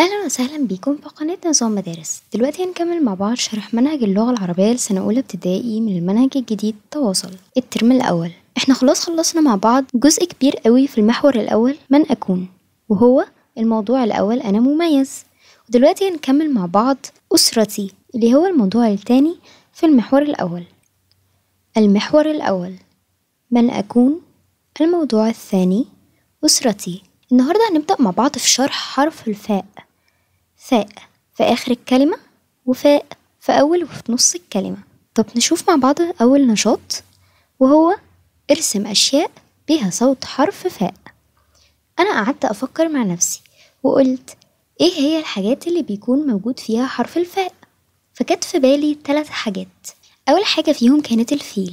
أهلا وسهلا بيكم في قناة نظام مدارس دلوقتي هنكمل مع بعض شرح منهج اللغة العربية لسنة أولى ابتدائي من المنهج الجديد تواصل الترم الأول احنا خلاص خلصنا مع بعض جزء كبير قوي في المحور الأول من أكون وهو الموضوع الأول أنا مميز ودلوقتي هنكمل مع بعض أسرتي اللي هو الموضوع التاني في المحور الأول المحور الأول من أكون الموضوع الثاني أسرتي النهاردة هنبدأ مع بعض في شرح حرف الفاء فاء في آخر الكلمة وفاء في أول وفي نص الكلمة طب نشوف مع بعض أول نشاط وهو ارسم أشياء بها صوت حرف فاء أنا قعدت أفكر مع نفسي وقلت إيه هي الحاجات اللي بيكون موجود فيها حرف الفاء فجت في بالي ثلاث حاجات أول حاجة فيهم كانت الفيل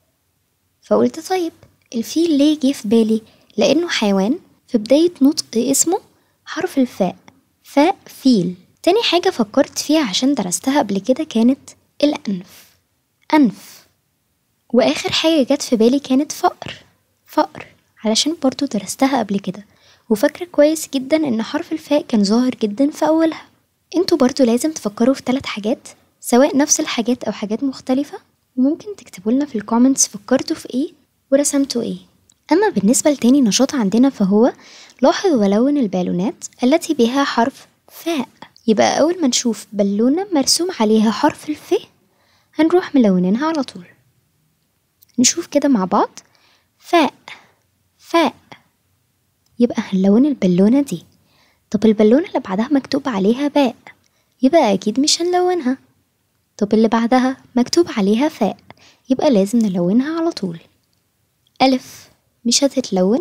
فقلت طيب الفيل ليه جه في بالي لأنه حيوان في بداية نطق اسمه حرف الفاء فاء فيل تاني حاجة فكرت فيها عشان درستها قبل كده كانت الأنف أنف وآخر حاجة جت في بالي كانت فقر فقر علشان برضو درستها قبل كده وفاكرة كويس جدا إن حرف الفاء كان ظاهر جدا في أولها انتوا برضو لازم تفكروا في ثلاث حاجات سواء نفس الحاجات أو حاجات مختلفة وممكن تكتبوا لنا في الكومنتس فكرتوا في ايه ورسمتوا ايه أما بالنسبة لتاني نشاط عندنا فهو لاحظ ولون البالونات التي بها حرف فاء يبقى أول ما نشوف بالونة مرسوم عليها حرف الف هنروح ملونينها على طول نشوف كده مع بعض فاء فاء يبقى هنلون البالونة دي طب البالونة اللي بعدها مكتوب عليها باء يبقى أكيد مش هنلونها طب اللي بعدها مكتوب عليها فاء يبقى لازم نلونها على طول ألف مش هتتلون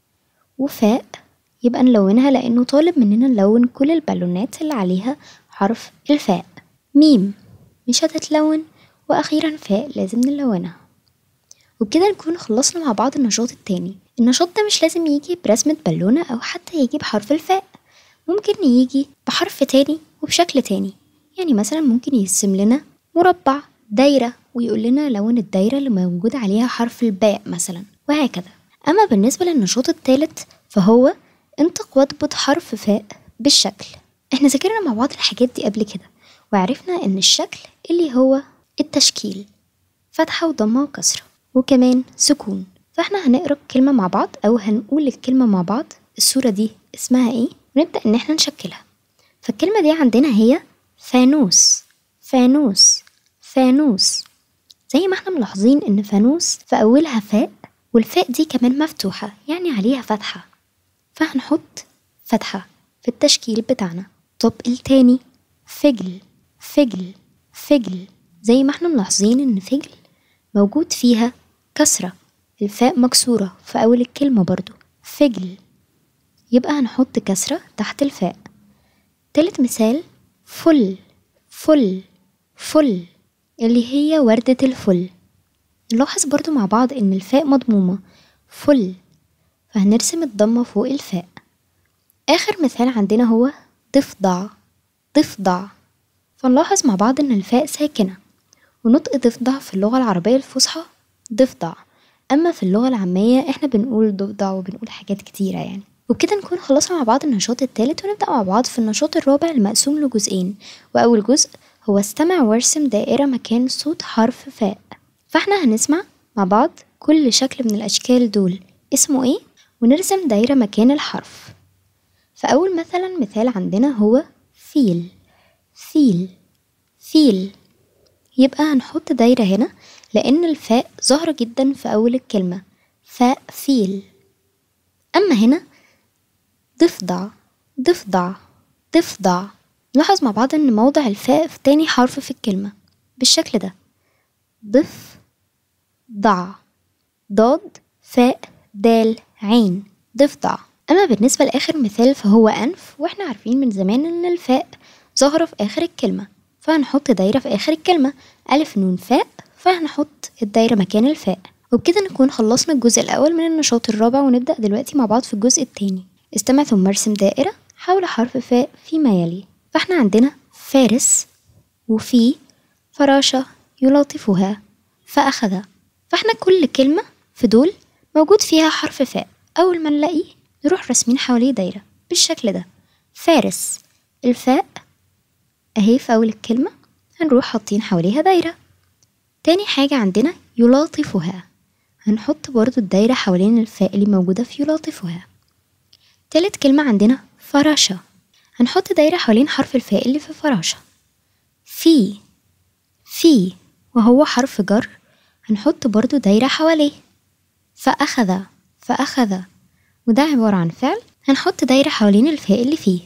وفاء يبقى نلونها لأنه طالب مننا نلون كل البالونات اللي عليها حرف الفاء ميم مش هتتلون وأخيرا فاء لازم نلونها وبكده نكون خلصنا مع بعض النشاط التاني النشاط ده مش لازم يجي برسمة بالونة أو حتى يجي بحرف الفاء ممكن يجي بحرف تاني وبشكل تاني يعني مثلا ممكن يرسم لنا مربع دايرة ويقول لنا لون الدايرة اللي موجود عليها حرف الباء مثلا وهكذا أما بالنسبة للنشاط التالت فهو انطق واضبط حرف فاء بالشكل احنا ذاكرنا مع بعض الحاجات دي قبل كده وعرفنا ان الشكل اللي هو التشكيل فتحة وضمة وكسرة وكمان سكون فاحنا هنقرا الكلمة مع بعض او هنقول الكلمة مع بعض الصورة دي اسمها ايه ونبدأ ان احنا نشكلها فالكلمة دي عندنا هي فانوس فانوس فانوس زي ما احنا ملاحظين ان فانوس في اولها فاء والفاء دي كمان مفتوحة يعني عليها فتحة فهنحط فتحة في التشكيل بتاعنا طب التاني فجل فجل فجل زي ما احنا ملاحظين ان فجل موجود فيها كسرة الفاء مكسورة في أول الكلمة برضو فجل يبقى هنحط كسرة تحت الفاء تالت مثال فل فل فل اللي هي وردة الفل نلاحظ برضو مع بعض إن الفاء مضمومة فل فهنرسم الضمة فوق الفاء آخر مثال عندنا هو ضفدع ضفدع فنلاحظ مع بعض إن الفاء ساكنة ونطق ضفدع في اللغة العربية الفصحى ضفدع أما في اللغة العامية إحنا بنقول ضفدع وبنقول حاجات كتيرة يعني وبكده نكون خلصنا مع بعض النشاط التالت ونبدأ مع بعض في النشاط الرابع المقسوم لجزئين وأول جزء هو استمع وارسم دائرة مكان صوت حرف فاء فاحنا هنسمع مع بعض كل شكل من الأشكال دول اسمه ايه ونرسم دايرة مكان الحرف فأول مثلا مثال عندنا هو فيل فيل فيل يبقى هنحط دايرة هنا لأن الفاء ظاهرة جدا في أول الكلمة فاء فيل أما هنا ضفدع ضفدع ضفدع نلاحظ مع بعض إن موضع الفاء في تاني حرف في الكلمة بالشكل ده ضف ضع ضاد فاء دال عين ضفدع أما بالنسبة لآخر مثال فهو أنف وإحنا عارفين من زمان إن الفاء ظاهرة في آخر الكلمة فهنحط دايرة في آخر الكلمة ألف نون فاء فهنحط الدايرة مكان الفاء وبكده نكون خلصنا الجزء الأول من النشاط الرابع ونبدأ دلوقتي مع بعض في الجزء التاني استمع ثم ارسم دائرة حول حرف فاء فيما يلي فاحنا عندنا فارس وفي فراشة يلاطفها فأخذ فاحنا كل كلمة في دول موجود فيها حرف فاء أول ما نلاقيه نروح راسمين حواليه دايرة بالشكل ده فارس الفاء اهي في اول الكلمة هنروح حاطين حواليها دايرة تاني حاجة عندنا يلاطفها هنحط برضو الدايرة حوالين الفاء اللي موجودة في يلاطفها تالت كلمة عندنا فراشة هنحط دايرة حوالين حرف الفاء اللي في فراشة في في وهو حرف جر هنحط برضو دايرة حواليه فأخذ فأخذ وده عبارة عن فعل هنحط دايرة حوالين الفاء اللي فيه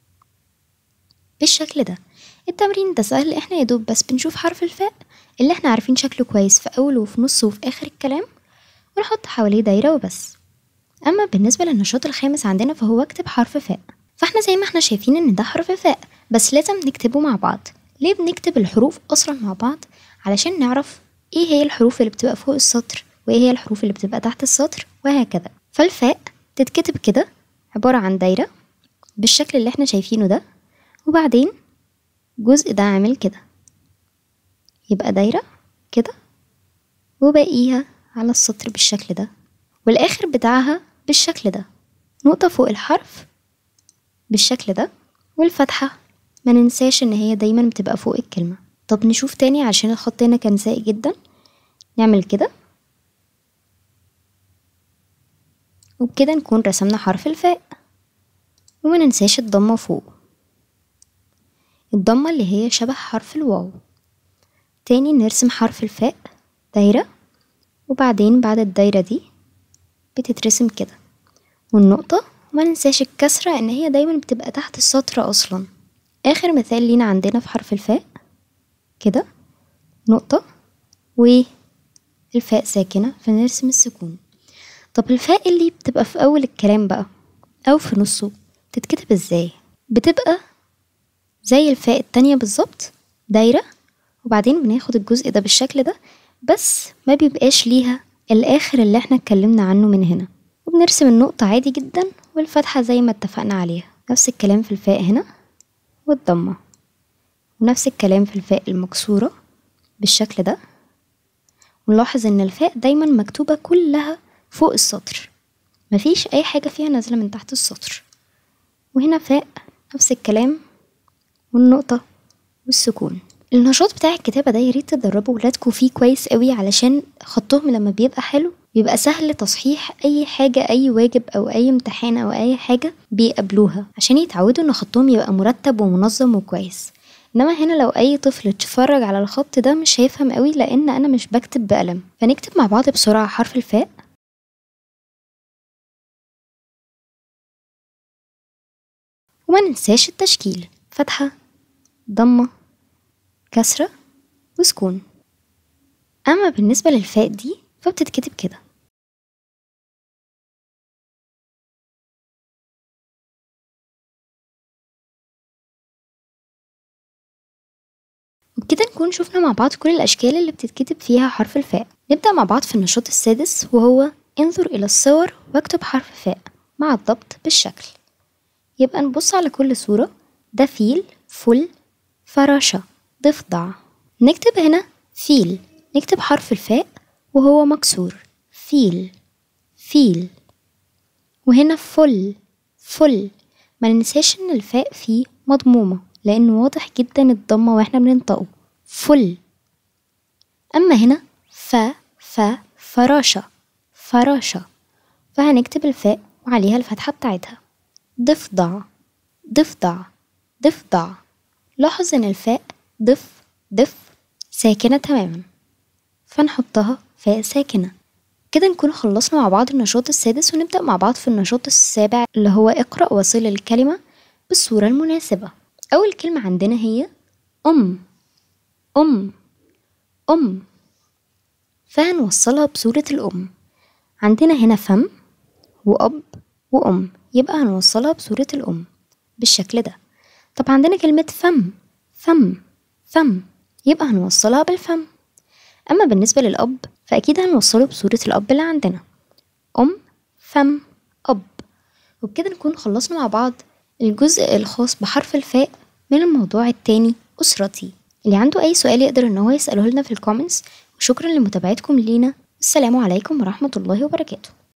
بالشكل ده التمرين ده سهل احنا يدوب بس بنشوف حرف الفاء اللي احنا عارفين شكله كويس في أول وفي نص وفي آخر الكلام ونحط حواليه دايرة وبس أما بالنسبة للنشاط الخامس عندنا فهو اكتب حرف فاء فاحنا زي ما احنا شايفين ان ده حرف فاء بس لازم نكتبه مع بعض ليه بنكتب الحروف أصلا مع بعض علشان نعرف ايه هي الحروف اللي بتبقى فوق السطر وايه هي الحروف اللي بتبقى تحت السطر وهكذا فالفاء تتكتب كده عبارة عن دايرة بالشكل اللي احنا شايفينه ده وبعدين جزء ده عامل كده يبقى دايرة كده وباقيها على السطر بالشكل ده والآخر بتاعها بالشكل ده نقطة فوق الحرف بالشكل ده والفتحة ما ننساش ان هي دايما بتبقى فوق الكلمة طب نشوف تاني عشان الخط هنا كان سيء جدا نعمل كده وبكده نكون رسمنا حرف الفاء وما ننساش الضمة فوق الضمة اللي هي شبه حرف الواو تاني نرسم حرف الفاء دايرة وبعدين بعد الدايرة دي بتترسم كده والنقطة وما ننساش الكسرة ان هي دايما بتبقى تحت السطر اصلا اخر مثال لينا عندنا في حرف الفاء كده نقطة والفاء ساكنة فنرسم السكون طب الفاء اللي بتبقى في أول الكلام بقى أو في نصه تتكتب ازاي بتبقى زي الفاء التانية بالظبط دايرة وبعدين بناخد الجزء ده بالشكل ده بس ما بيبقاش ليها الآخر اللي احنا اتكلمنا عنه من هنا وبنرسم النقطة عادي جدا والفتحة زي ما اتفقنا عليها نفس الكلام في الفاء هنا والضمة ونفس الكلام في الفاء المكسورة بالشكل ده ونلاحظ ان الفاء دايما مكتوبة كلها فوق السطر مفيش اي حاجة فيها نازلة من تحت السطر وهنا فاء نفس الكلام والنقطة والسكون النشاط بتاع الكتابة ده ياريت تدربوا ولادكم فيه كويس قوي علشان خطهم لما بيبقى حلو بيبقى سهل تصحيح اي حاجة اي واجب او اي امتحان او اي حاجة بيقابلوها عشان يتعودوا ان خطهم يبقى مرتب ومنظم وكويس انما هنا لو اي طفل اتفرج على الخط ده مش هيفهم قوي لان انا مش بكتب بقلم فنكتب مع بعض بسرعة حرف الفاء وما ننساش التشكيل فتحة ضمة كسرة وسكون أما بالنسبة للفاء دي فبتتكتب كده وبكده نكون شفنا مع بعض كل الأشكال اللي بتتكتب فيها حرف الفاء نبدأ مع بعض في النشاط السادس وهو انظر إلى الصور واكتب حرف فاء مع الضبط بالشكل يبقى نبص على كل صورة ده فيل فل فراشة ضفدع نكتب هنا فيل نكتب حرف الفاء وهو مكسور فيل فيل وهنا فل فل ما ننساش ان الفاء فيه مضمومة لانه واضح جدا الضمة واحنا بننطقه فل اما هنا ف ف فراشة فراشة فهنكتب الفاء وعليها الفتحة بتاعتها ضفدع ضفدع ضفدع لاحظ ان الفاء ضف ضف ساكنة تماما فنحطها فاء ساكنة كده نكون خلصنا مع بعض النشاط السادس ونبدأ مع بعض في النشاط السابع اللي هو اقرأ وصل الكلمة بالصورة المناسبة أول كلمة عندنا هي أم أم أم فهنوصلها بصورة الأم عندنا هنا فم وأب وأم يبقى هنوصلها بصورة الأم بالشكل ده طب عندنا كلمة فم فم فم يبقى هنوصلها بالفم أما بالنسبة للأب فأكيد هنوصله بصورة الأب اللي عندنا أم فم أب وبكده نكون خلصنا مع بعض الجزء الخاص بحرف الفاء من الموضوع التاني أسرتي اللي عنده أي سؤال يقدر إن هو يسأله لنا في الكومنتس وشكرا لمتابعتكم لينا السلام عليكم ورحمة الله وبركاته